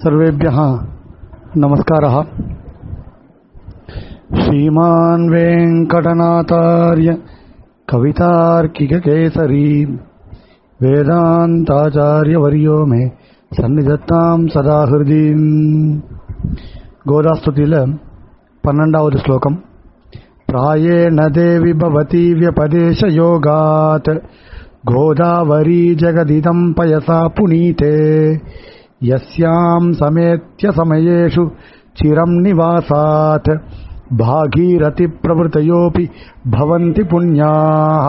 सर्वेभ्यः नमस्कारः श्रीमान् वेङ्कटनाथार्य कवितार्किककेसरी वेदान्ताचार्यवर्यो मे சந்நிதத்தாம் சதா ஹிருதீம் கோதாஸ்துதியில் பன்னெண்டாவது ஸ்லோகம் பிராயேண தேவி பவதி வியபதேச யோகாத் கோதாவரி ஜெகதிதம் பயசா புனீதே यस्याम् समेत्य समयेषु चिरम् निवासात् भागीरथिप्रभृतयोऽपि भवन्ति पुण्याः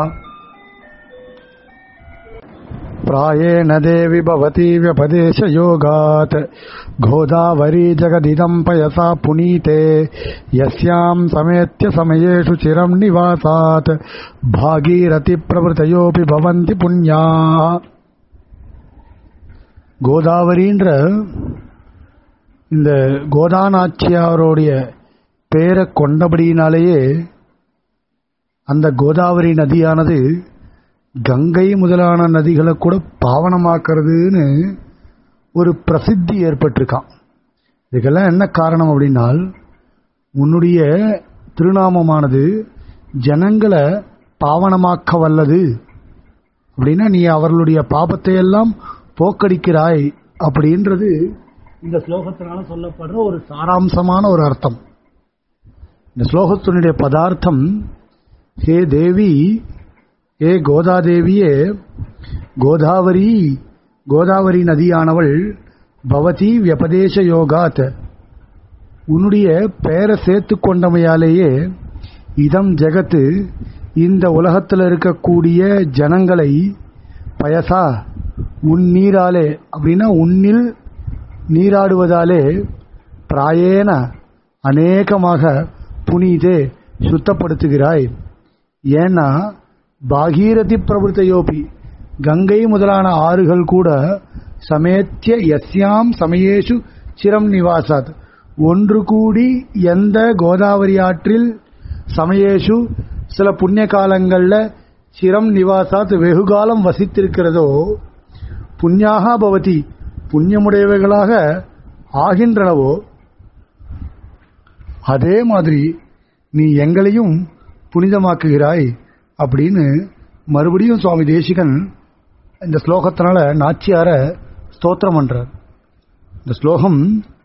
प्रायेण देवि भवति व्यपदेशयोगात् गोदावरी जगदिदम् पयसा पुनीते यस्याम् समेत्य समयेषु चिरम् निवासात् भागीरथिप्रभृतयोऽपि भवन्ति पुण्याः கோதாவரின்ற இந்த கோதாநாச்சியாரோடைய பேரை கொண்டபடியினாலேயே அந்த கோதாவரி நதியானது கங்கை முதலான நதிகளை கூட பாவனமாக்குறதுன்னு ஒரு பிரசித்தி ஏற்பட்டிருக்கான் இதுக்கெல்லாம் என்ன காரணம் அப்படின்னால் உன்னுடைய திருநாமமானது ஜனங்களை பாவனமாக்க வல்லது அப்படின்னா நீ அவர்களுடைய பாபத்தை எல்லாம் போக்கடிக்கிறாய் அப்படின்றது இந்த ஸ்லோகத்தினால சொல்லப்படுற ஒரு சாராம்சமான ஒரு அர்த்தம் இந்த ஸ்லோகத்தினுடைய பதார்த்தம் ஹே தேவி ஏ கோதாதேவியே கோதாவரி கோதாவரி நதியானவள் பவதி வியபதேச யோகாத் உன்னுடைய பெயரை சேர்த்து கொண்டமையாலேயே இதம் ஜெகத்து இந்த உலகத்தில் இருக்கக்கூடிய ஜனங்களை பயசா உன் நீராலே அப்படின்னா உன்னில் நீராடுவதாலே பிராயேன அநேகமாக புனிதே சுத்தப்படுத்துகிறாய் ஏன்னா பாகீரதி பிரபுத்தையோபி கங்கை முதலான ஆறுகள் கூட சமேத்திய எஸ்யாம் சமயேஷு சிரம் நிவாசாத் ஒன்று கூடி எந்த கோதாவரி ஆற்றில் சமயேஷு சில புண்ணிய காலங்களில் சிரம் நிவாசாத் வெகுகாலம் வசித்திருக்கிறதோ புண்ணியாக பவதி புண்ணியமுடையவைகளாக ஆகின்றனவோ அதே மாதிரி நீ எங்களையும் புனிதமாக்குகிறாய் அப்படின்னு மறுபடியும் சுவாமி தேசிகன் இந்த ஸ்லோகத்தினால நாச்சியார ஸ்தோத்திரம் பண்றார் இந்த ஸ்லோகம்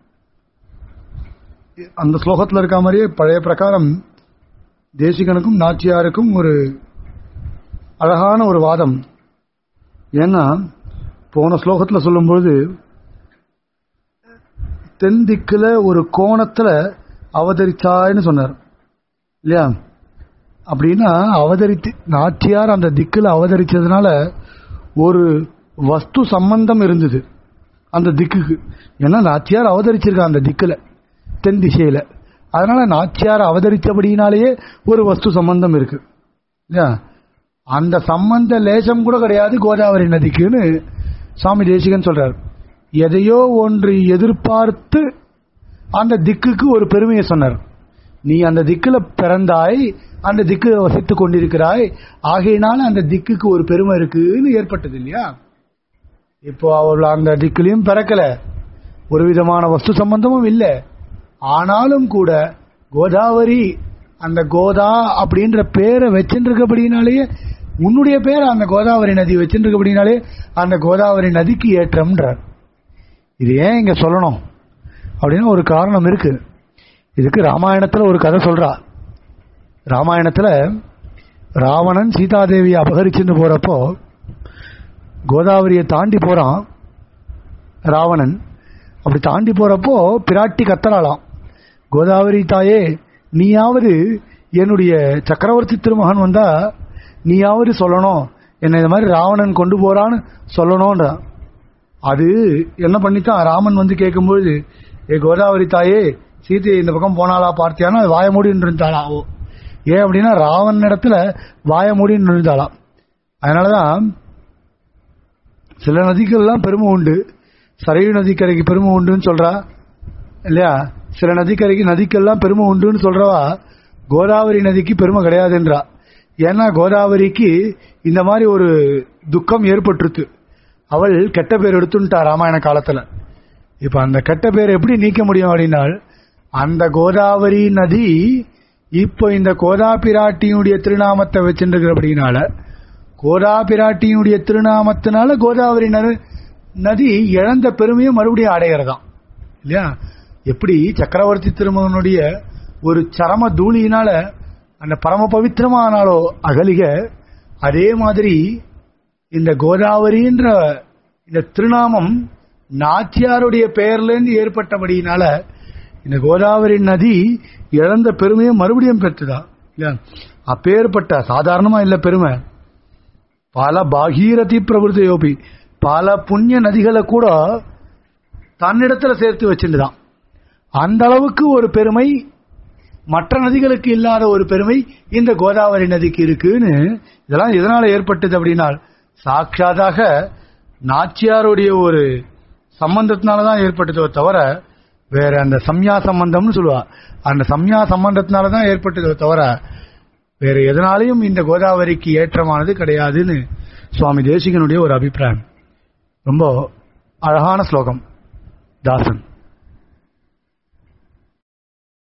அந்த ஸ்லோகத்தில் இருக்க மாதிரியே பழைய பிரகாரம் தேசிகனுக்கும் நாச்சியாருக்கும் ஒரு அழகான ஒரு வாதம் ஏன்னா போன ஸ்லோகத்தில் சொல்லும்பொழுது தென் திக்கில் ஒரு கோணத்தில் அவதரிச்சாய்னு சொன்னார் இல்லையா அப்படின்னா அவதரித்து நாச்சியார் அந்த திக்கில் அவதரிச்சதுனால ஒரு வஸ்து சம்பந்தம் இருந்தது அந்த திக்குக்கு ஏன்னா நாச்சியார் அவதரிச்சிருக்கா அந்த திக்கில் தென் திசையில் அதனால நாச்சியார் அவதரித்தபடினாலேயே ஒரு வஸ்து சம்பந்தம் இருக்கு இல்லையா அந்த சம்பந்த லேசம் கூட கிடையாது கோதாவரி நதிக்குன்னு சுவாமி தேசிகன் சொல்றார் எதையோ ஒன்று எதிர்பார்த்து அந்த திக்குக்கு ஒரு பெருமையை சொன்னார் நீ அந்த திக்கில் பிறந்தாய் அந்த திக்கு வசித்து கொண்டிருக்கிறாய் ஆகையினால அந்த திக்குக்கு ஒரு பெருமை இருக்குன்னு ஏற்பட்டது இல்லையா இப்போ அவள் அந்த திக்கிலையும் பிறக்கல ஒரு விதமான வஸ்து சம்பந்தமும் இல்லை ஆனாலும் கூட கோதாவரி அந்த கோதா அப்படின்ற பேரை வச்சுருக்கபடினாலேயே உன்னுடைய பேர் அந்த கோதாவரி நதி வச்சுருக்கபடினாலே அந்த கோதாவரி நதிக்கு ஏற்றம்ன்றார் இது ஏன் இங்க சொல்லணும் அப்படின்னு ஒரு காரணம் இருக்கு இதுக்கு ராமாயணத்துல ஒரு கதை சொல்றா ராமாயணத்துல ராவணன் சீதாதேவியை அபகரிச்சுன்னு போறப்போ கோதாவரியை தாண்டி போறான் ராவணன் அப்படி தாண்டி போறப்போ பிராட்டி கத்தராளாம் கோதாவரி தாயே நீயாவது என்னுடைய சக்கரவர்த்தி திருமகன் வந்தா நீயாவது சொல்லணும் என்ன இந்த மாதிரி ராவணன் கொண்டு போறான்னு சொல்லணும்ன்றான் அது என்ன பண்ணித்தான் ராமன் வந்து கேட்கும்பொழுது ஏ கோதாவரி தாயே சீதை இந்த பக்கம் போனாலா பார்த்தியானா அது வாய மூடின்னு இருந்தாளா ஓ ஏன் அப்படின்னா ராவன் இடத்துல வாய மூடின்னு இருந்தாளாம் அதனாலதான் சில நதிகள்லாம் பெருமை உண்டு சரையு நதிக்கரைக்கு பெருமை உண்டுன்னு சொல்றா இல்லையா சில நதிக்கரைக்கு நதிக்கெல்லாம் பெருமை உண்டுன்னு சொல்றவா கோதாவரி நதிக்கு பெருமை கிடையாதுன்றா ஏன்னா கோதாவரிக்கு இந்த மாதிரி ஒரு துக்கம் ஏற்பட்டுருத்து அவள் கெட்ட பேர் எடுத்துட்டா ராமாயண காலத்துல இப்ப அந்த கெட்ட பேரை எப்படி நீக்க முடியும் அப்படின்னால் அந்த கோதாவரி நதி இப்போ இந்த கோதா பிராட்டியுடைய திருநாமத்தை வச்சுருக்கிறபடினால கோதா பிராட்டியுடைய திருநாமத்தினால கோதாவரி நதி- நதி இழந்த பெருமையை மறுபடியும் அடைகிறதாம் இல்லையா எப்படி சக்கரவர்த்தி திருமகனுடைய ஒரு சரம தூளியினால அந்த பரம பவித்திரமானாலோ அகலிக அதே மாதிரி இந்த கோதாவரின்ற இந்த திருநாமம் நாச்சியாருடைய பெயர்லேருந்து ஏற்பட்டபடியினால இந்த கோதாவரி நதி இழந்த பெருமையை மறுபடியும் பெற்றுதா இல்லையா அப்பேற்பட்ட சாதாரணமா இல்ல பெருமை பல பாகீரதி பிரபுத்த யோபி பல புண்ணிய நதிகளை கூட தன்னிடத்துல சேர்த்து வச்சிருந்துதான் அந்த அளவுக்கு ஒரு பெருமை மற்ற நதிகளுக்கு இல்லாத ஒரு பெருமை இந்த கோதாவரி நதிக்கு இருக்குன்னு இதெல்லாம் எதனால ஏற்பட்டது அப்படின்னா சாட்சாதாக நாச்சியாருடைய ஒரு சம்பந்தத்தினால தான் ஏற்பட்டதோ தவிர வேற அந்த சம்யா சம்பந்தம்னு சொல்லுவா அந்த சம்யா சம்பந்தத்தினால தான் ஏற்பட்டதோ தவிர வேற எதனாலையும் இந்த கோதாவரிக்கு ஏற்றமானது கிடையாதுன்னு சுவாமி தேசிகனுடைய ஒரு அபிப்பிராயம் ரொம்ப அழகான ஸ்லோகம் தாசன்